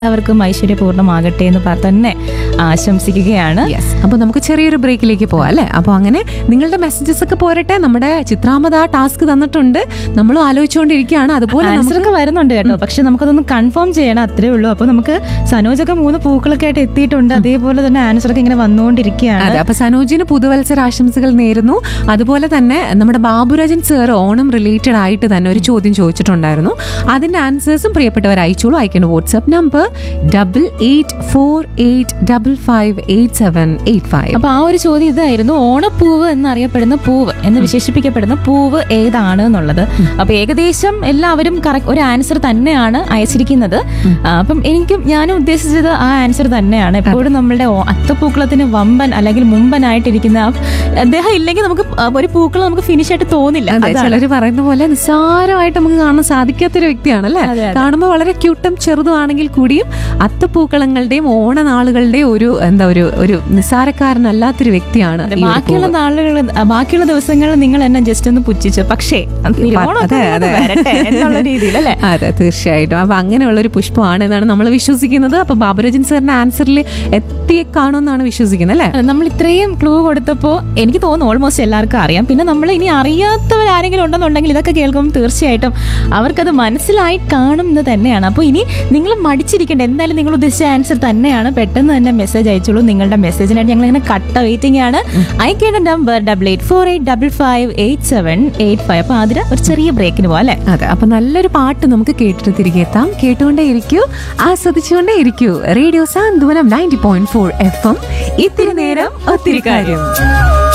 എല്ലാവർക്കും ഐശ്വര്യപൂർണ്ണമാകട്ടെ എന്ന് പറ- തന്നെ ആശംസിക്കുകയാണ് യെസ് അപ്പൊ നമുക്ക് ചെറിയൊരു ബ്രേക്കിലേക്ക് പോവാം അല്ലേ അപ്പൊ അങ്ങനെ നിങ്ങളുടെ മെസ്സേജസ് ഒക്കെ പോരട്ടെ നമ്മുടെ ചിത്രാമത ടാസ്ക് തന്നിട്ടുണ്ട് നമ്മളും ആലോചിച്ചുകൊണ്ടിരിക്കുകയാണ് അതുപോലെ ആൻസർ നമുക്ക് ഒക്കെ വരുന്നുണ്ട് കേട്ടോ പക്ഷെ നമുക്കതൊന്ന് കൺഫേം ചെയ്യണം അത്രേ ഉള്ളൂ അപ്പൊ നമുക്ക് സനോജൊക്കെ മൂന്ന് പൂക്കളൊക്കെ ആയിട്ട് എത്തിയിട്ടുണ്ട് അതേപോലെ തന്നെ ആൻസർ ഒക്കെ ഇങ്ങനെ വന്നുകൊണ്ടിരിക്കുകയാണ് അതെ അപ്പൊ സനോജിന് പുതുവത്സര ആശംസകൾ നേരുന്നു അതുപോലെ തന്നെ നമ്മുടെ ബാബുരാജൻ സർ ഓണം റിലേറ്റഡ് ആയിട്ട് തന്നെ ഒരു ചോദ്യം ചോദിച്ചിട്ടുണ്ടായിരുന്നു അതിന്റെ ആൻസേഴ്സും പ്രിയപ്പെട്ടവർ അയച്ചോളൂ അയക്കേണ്ട WhatsApp number double eight four eight double five eight seven eight five അപ്പൊ ആ ഒരു ചോദ്യം ഇതായിരുന്നു ഓണപ്പൂവ് എന്നറിയപ്പെടുന്ന പൂവ് എന്ന് വിശേഷിപ്പിക്കപ്പെടുന്ന പൂവ് ഏതാണ് എന്നുള്ളത് അപ്പൊ ഏകദേശം എല്ലാവരും കറക്റ്റ് ഒരു ആൻസർ തന്നെയാണ് അയച്ചിരിക്കുന്നത് ആ, അപ്പം എനിക്കും ഞാനും ഉദ്ദേശിച്ചത് ആ ആൻസർ തന്നെയാണ് എപ്പോഴും നമ്മളുടെ ഓ- അത്തപ്പൂക്കളത്തിന് വമ്പൻ അല്ലെങ്കിൽ മുമ്പനായിട്ടിരിക്കുന്ന ആ- അദ്ദേഹം ഇല്ലെങ്കിൽ നമുക്ക് ആ ഒരു പൂക്കളം നമുക്ക് ഫിനിഷ് ആയിട്ട് തോന്നില്ല അതെ അതാണ്. ചിലര് പറയുന്ന പോലെ നിസ്സാരമായിട്ട് നമുക്ക് കാണാൻ സാധിക്കാത്തൊരു വ്യക്തിയാണ് അല്ലേ അതെ, അതെ. കാണുമ്പോൾ വളരെ ക്യൂട്ടും ചെറുതും ആണെങ്കിൽ കൂടിയും അത്തപ്പൂക്കളങ്ങളുടെയും ഓണനാളുകളുടെയും ഒരു എന്താ ഒരു ഒരു നിസ്സാരക്കാരനല്ലാത്തൊരു വ്യക്തിയാണ് അതെ, ഈ ഒരു ബാക്കിയുള്ള പൂവ്. നാളുകൾ ബാക്കിയുള്ള ദിവസങ്ങളിൽ നിങ്ങൾ എന്നെ ജസ്റ്റ് ഒന്ന് പുച്ഛിച്ചു പക്ഷേ തിരുവോണമൊക്കെ അതെ, ഒന്ന് അതെ. വരട്ടെ എന്നുള്ള രീതിയിൽ അല്ലേ അതെ തീർച്ചയായിട്ടും അപ്പൊ അങ്ങനെയുള്ള ഒരു പുഷ്പമാണ് എന്നാണ് നമ്മൾ വിശ്വസിക്കുന്നത് അപ്പൊ ബാബുരാജൻ സാറിന്റെ ആൻസറിൽ എത്തി കാണുമെന്നാണ് വിശ്വസിക്കുന്നത് അല്ലേ നമ്മൾ ഇത്രയും ക്ലൂ കൊടുത്തപ്പോൾ എനിക്ക് തോന്നുന്നു ഓൾമോസ്റ്റ് എല്ലാവർക്കും അറിയാം പിന്നെ നമ്മൾ ഇനി അറിയാത്തവർ ആരെങ്കിലും ഉണ്ടെന്നുണ്ടെങ്കിൽ ഇതൊക്കെ കേൾക്കുമ്പോൾ തീർച്ചയായിട്ടും അവർക്കത് മനസ്സിലായി കാണും എന്ന് തന്നെയാണ് അപ്പോൾ ഇനി നിങ്ങൾ മടിച്ചിരിക്കേണ്ട എന്തായാലും നിങ്ങൾ ഉദ്ദേശിച്ച ആൻസർ തന്നെയാണ് പെട്ടെന്ന് തന്നെ മെസ്സേജ് അയച്ചോളൂ നിങ്ങളുടെ മെസ്സേജിനായിട്ട് ഞങ്ങൾ ഇങ്ങനെ കട്ട വെയിറ്റിംഗ് ആണ് അയക്കേണ്ട number double eight four eight double five eight seven eight five അപ്പോൾ അതിന് ഒരു ചെറിയ ബ്രേക്കിന് പോകാം അല്ലേ അതെ അപ്പൊ നല്ലൊരു പാട്ട് നമുക്ക് കേട്ടിട്ട് തിരികെ എത്താം കേട്ടുകൊണ്ടേ ഇരിക്കൂ ആസ്വദിച്ചുകൊണ്ടേ ഇരിക്കൂ radio Santhwanam ninety point four F M ഇത്തിരി നേരം ഒത്തിരി കാര്യം